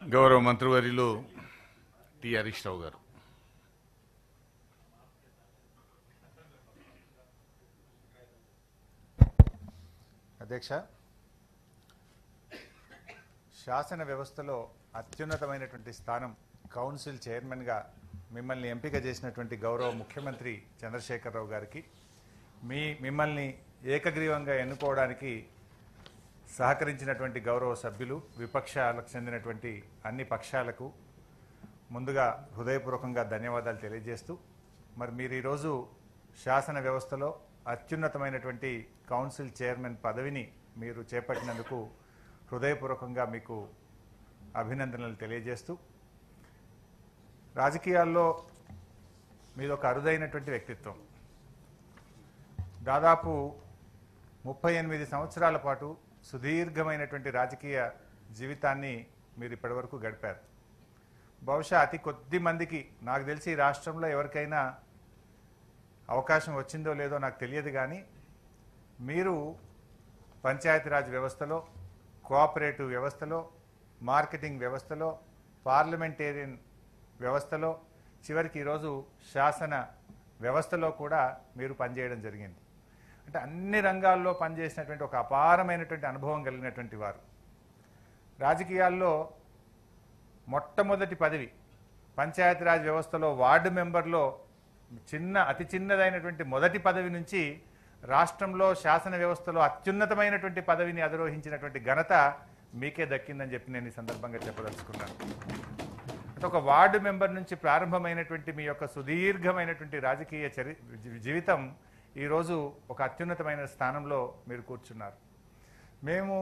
గౌరవ మంత్రివర్యులు టి హరీష్ రావు గారు అధ్యక్ష శాసన వ్యవస్థలో అత్యున్నతమైనటువంటి స్థానం కౌన్సిల్ చైర్మన్గా మిమ్మల్ని ఎంపిక చేసినటువంటి గౌరవ ముఖ్యమంత్రి చంద్రశేఖరరావు గారికి మీ మిమ్మల్ని ఏకగ్రీవంగా ఎన్నుకోవడానికి సహకరించినటువంటి గౌరవ సభ్యులు విపక్షాలకు చెందినటువంటి అన్ని పక్షాలకు ముందుగా హృదయపూర్వకంగా ధన్యవాదాలు తెలియజేస్తూ మరి మీరు ఈరోజు శాసన వ్యవస్థలో అత్యున్నతమైనటువంటి కౌన్సిల్ చైర్మన్ పదవిని మీరు చేపట్టినందుకు హృదయపూర్వకంగా మీకు అభినందనలు తెలియజేస్తూ రాజకీయాల్లో మీది ఒక అరుదైనటువంటి వ్యక్తిత్వం దాదాపు ముప్పై ఎనిమిది సంవత్సరాల పాటు సుదీర్ఘమైనటువంటి రాజకీయ జీవితాన్ని మీరు ఇప్పటివరకు గడిపారు బహుశా అతి కొద్ది మందికి నాకు తెలిసి ఈ రాష్ట్రంలో ఎవరికైనా అవకాశం వచ్చిందో లేదో నాకు తెలియదు కానీ మీరు పంచాయతీరాజ్ వ్యవస్థలో కోఆపరేటివ్ వ్యవస్థలో మార్కెటింగ్ వ్యవస్థలో పార్లమెంటేరియన్ వ్యవస్థలో చివరికి ఈరోజు శాసన వ్యవస్థలో కూడా మీరు పనిచేయడం జరిగింది అంటే అన్ని రంగాల్లో పనిచేసినటువంటి ఒక అపారమైనటువంటి అనుభవం కలిగినటువంటి వారు రాజకీయాల్లో మొట్టమొదటి పదవి పంచాయతీరాజ్ వ్యవస్థలో వార్డు మెంబర్లో చిన్న అతి చిన్నదైనటువంటి మొదటి పదవి నుంచి రాష్ట్రంలో శాసన వ్యవస్థలో అత్యున్నతమైనటువంటి పదవిని అధిరోహించినటువంటి ఘనత మీకే దక్కిందని చెప్పి నేను ఈ సందర్భంగా చెప్పదలుచుకున్నాను అంటే ఒక వార్డు మెంబర్ నుంచి ప్రారంభమైనటువంటి మీ యొక్క సుదీర్ఘమైనటువంటి రాజకీయ చరి జీ- జీవితం ఈరోజు ఒక అత్యున్నతమైన స్థానంలో మీరు కూర్చున్నారు మేము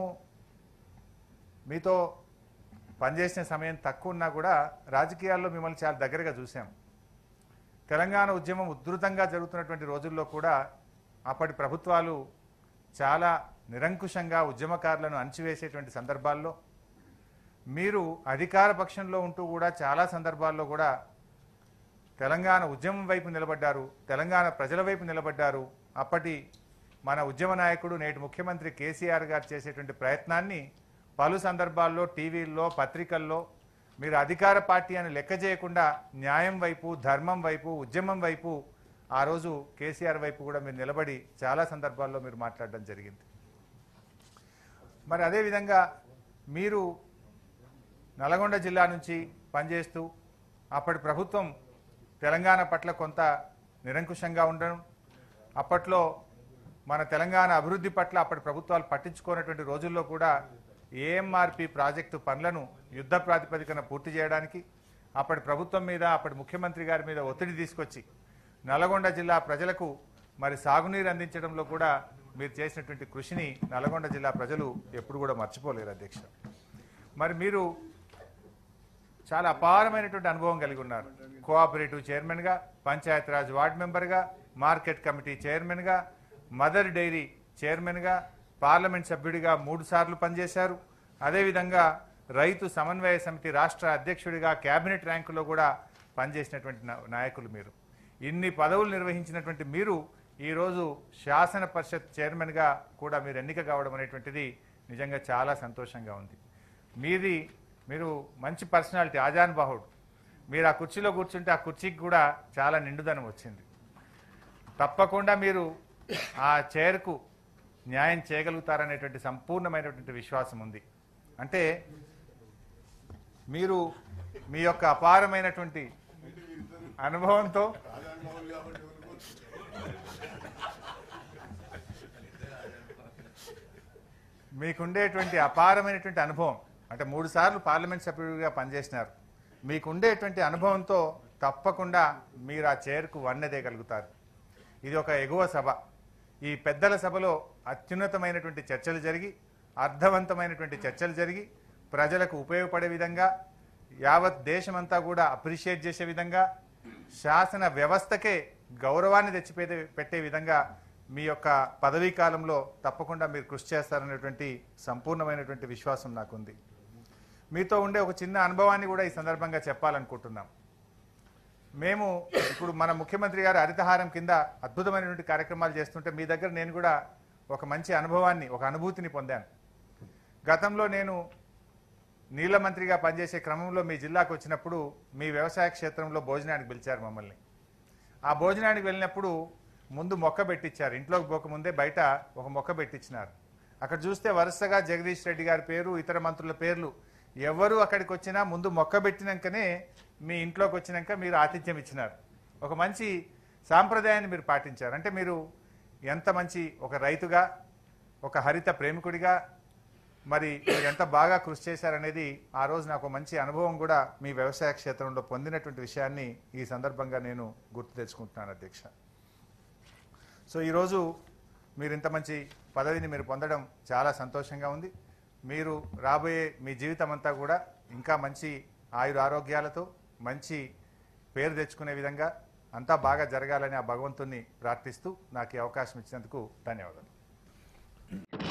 మీతో పనిచేసిన సమయం తక్కువ ఉన్నా కూడా రాజకీయాల్లో మిమ్మల్ని చాలా దగ్గరగా చూసాం తెలంగాణ ఉద్యమం ఉధృతంగా జరుగుతున్నటువంటి రోజుల్లో కూడా అప్పటి ప్రభుత్వాలు చాలా నిరంకుశంగా ఉద్యమకారులను అణచివేసేటువంటి సందర్భాల్లో మీరు అధికార పక్షంలో ఉంటూ కూడా చాలా సందర్భాల్లో కూడా తెలంగాణ ఉద్యమం వైపు నిలబడ్డారు తెలంగాణ ప్రజల వైపు నిలబడ్డారు అప్పటి మన ఉద్యమ నాయకుడు నేటి ముఖ్యమంత్రి కేసీఆర్ గారు చేసేటువంటి ప్రయత్నాన్ని పలు సందర్భాల్లో టీవీల్లో పత్రికల్లో మీరు అధికార పార్టీ అని లెక్క చేయకుండా న్యాయం వైపు ధర్మం వైపు ఉద్యమం వైపు ఆ రోజు కేసీఆర్ వైపు కూడా మీరు నిలబడి చాలా సందర్భాల్లో మీరు మాట్లాడడం జరిగింది మరి అదేవిధంగా మీరు నల్గొండ జిల్లా నుంచి పనిచేస్తూ అప్పటి ప్రభుత్వం తెలంగాణ పట్ల కొంత నిరంకుశంగా ఉండడం అప్పట్లో మన తెలంగాణ అభివృద్ధి పట్ల అప్పటి ప్రభుత్వాలు పట్టించుకోనటువంటి రోజుల్లో కూడా ఏఎంఆర్పి ప్రాజెక్టు పనులను యుద్ధ ప్రాతిపదికన పూర్తి చేయడానికి అప్పటి ప్రభుత్వం మీద అప్పటి ముఖ్యమంత్రి గారి మీద ఒత్తిడి తీసుకొచ్చి నల్గొండ జిల్లా ప్రజలకు మరి సాగునీరు అందించడంలో కూడా మీరు చేసినటువంటి కృషిని నల్గొండ జిల్లా ప్రజలు ఎప్పుడు కూడా మర్చిపోలేరు అధ్యక్ష మరి మీరు చాలా అపారమైనటువంటి అనుభవం కలిగి ఉన్నారు కోఆపరేటివ్ చైర్మన్గా పంచాయతీరాజ్ వార్డ్ మెంబర్గా మార్కెట్ కమిటీ చైర్మన్గా మదర్ డైరీ చైర్మన్గా పార్లమెంట్ సభ్యుడిగా మూడు సార్లు పనిచేశారు అదేవిధంగా రైతు సమన్వయ సమితి రాష్ట్ర అధ్యక్షుడిగా కేబినెట్ ర్యాంకులో కూడా పనిచేసినటువంటి నా- నాయకులు మీరు ఇన్ని పదవులు నిర్వహించినటువంటి మీరు ఈరోజు శాసన పరిషత్ చైర్మన్గా కూడా మీరు ఎన్నిక కావడం అనేటువంటిది నిజంగా చాలా సంతోషంగా ఉంది మీది మీరు మంచి పర్సనాలిటీ ఆజాన్ బాహుడు మీరు ఆ కుర్చీలో కూర్చుంటే ఆ కుర్చీకి కూడా చాలా నిండుదనం వచ్చింది తప్పకుండా మీరు ఆ చైర్కు న్యాయం చేయగలుగుతారనేటువంటి సంపూర్ణమైనటువంటి విశ్వాసం ఉంది అంటే మీరు మీ యొక్క అపారమైనటువంటి అనుభవంతో మీకుండేటువంటి అపారమైనటువంటి అనుభవం అంటే మూడు సార్లు పార్లమెంట్ సభ్యుడిగా పనిచేసినారు మీకుండేటువంటి అనుభవంతో తప్పకుండా మీరు ఆ చైర్కు వన్నెదేయగలుగుతారు ఇది ఒక ఎగువ సభ ఈ పెద్దల సభలో అత్యున్నతమైనటువంటి చర్చలు జరిగి అర్థవంతమైనటువంటి చర్చలు జరిగి ప్రజలకు ఉపయోగపడే విధంగా యావత్ దేశమంతా కూడా అప్రిషియేట్ చేసే విధంగా శాసన వ్యవస్థకే గౌరవాన్ని తెచ్చిపెట్టే పెట్టే విధంగా మీ యొక్క పదవీ కాలంలో తప్పకుండా మీరు కృషి చేస్తారనేటువంటి సంపూర్ణమైనటువంటి విశ్వాసం నాకుంది మీతో ఉండే ఒక చిన్న అనుభవాన్ని కూడా ఈ సందర్భంగా చెప్పాలనుకుంటున్నాం మేము ఇప్పుడు మన ముఖ్యమంత్రి గారు హరితహారం కింద అద్భుతమైనటువంటి కార్యక్రమాలు చేస్తుంటే మీ దగ్గర నేను కూడా ఒక మంచి అనుభవాన్ని ఒక అనుభూతిని పొందాను గతంలో నేను నీళ్ల మంత్రిగా పనిచేసే క్రమంలో మీ జిల్లాకు వచ్చినప్పుడు మీ వ్యవసాయ క్షేత్రంలో భోజనానికి పిలిచారు మమ్మల్ని ఆ భోజనానికి వెళ్ళినప్పుడు ముందు మొక్క పెట్టించారు ఇంట్లోకి పోకముందే బయట ఒక మొక్క పెట్టించినారు అక్కడ చూస్తే వరుసగా జగదీష్ రెడ్డి గారి పేరు ఇతర మంత్రుల పేర్లు ఎవరు అక్కడికి వచ్చినా ముందు మొక్క పెట్టినాకనే మీ ఇంట్లోకి వచ్చినాక మీరు ఆతిథ్యం ఇచ్చినారు ఒక మంచి సాంప్రదాయాన్ని మీరు పాటించారు అంటే మీరు ఎంత మంచి ఒక రైతుగా ఒక హరిత ప్రేమికుడిగా మరి మీరు ఎంత బాగా కృషి చేశారనేది ఆ రోజు నాకు ఒక మంచి అనుభవం కూడా మీ వ్యవసాయ క్షేత్రంలో పొందినటువంటి విషయాన్ని ఈ సందర్భంగా నేను గుర్తు తెచ్చుకుంటున్నాను అధ్యక్ష సో ఈరోజు మీరు ఇంత మంచి పదవిని మీరు పొందడం చాలా సంతోషంగా ఉంది మీరు రాబోయే మీ జీవితం అంతా కూడా ఇంకా మంచి ఆయుర ఆరోగ్యాలతో మంచి పేరు తెచ్చుకునే విధంగా అంతా బాగా జరగాలని ఆ భగవంతుణ్ణి ప్రార్థిస్తూ నాకు ఈ అవకాశం ఇచ్చినందుకు ధన్యవాదాలు